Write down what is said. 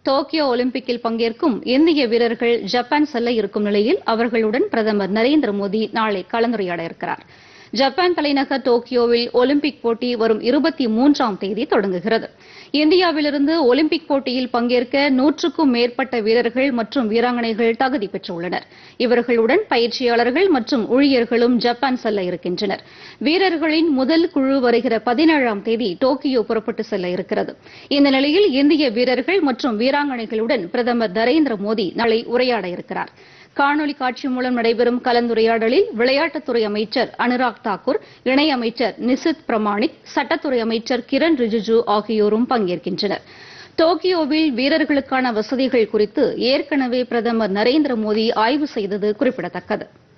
Tokyo ஒலிம்பிக்கில் பங்கேற்கும் இந்திய வீரர்கள் ஜப்பான் செல்ல இருக்கும் நிலையில் அவர்களுடன் பிரதமர் நரேந்திர மோடி நாளை கலந்துரையாட இருக்கிறார் ஜப்பான் தலைநகர் டோக்கியோவில் ஒலிம்பிக் போட்டி வரும் இருபத்தி மூன்றாம் தேதி தொடங்குகிறது இந்தியாவிலிருந்து ஒலிம்பிக் போட்டியில் பங்கேற்க நூற்றுக்கும் மேற்பட்ட வீரர்கள் மற்றும் வீராங்கனைகள் தகுதி பெற்றுள்ளனர் இவர்களுடன் பயிற்சியாளர்கள் மற்றும் ஊழியர்களும் ஜப்பான் செல்ல இருக்கின்றனர் வீரர்களின் முதல் குழு வருகிற பதினேழாம் தேதி டோக்கியோ புறப்பட்டு செல்ல இருக்கிறது இந்த நிலையில் இந்திய வீரர்கள் மற்றும் வீராங்கனைகளுடன் பிரதமர் நரேந்திர மோடி நாளை உரையாட இருக்கிறார் காணொலி காட்சி மூலம் நடைபெறும் கலந்துரையாடலில் விளையாட்டுத்துறை அமைச்சர் அனுராக் தாக்கூர் இணையமைச்சர் நிசித் பிரமாணிக் சட்டத்துறை அமைச்சர் கிரண் ரிஜிஜு ஆகியோரும் பங்கேற்கின்றனர் டோக்கியோவில் வீரர்களுக்கான வசதிகள் குறித்து ஏற்கனவே பிரதமர் நரேந்திர மோடி ஆய்வு செய்தது குறிப்பிடத்தக்கது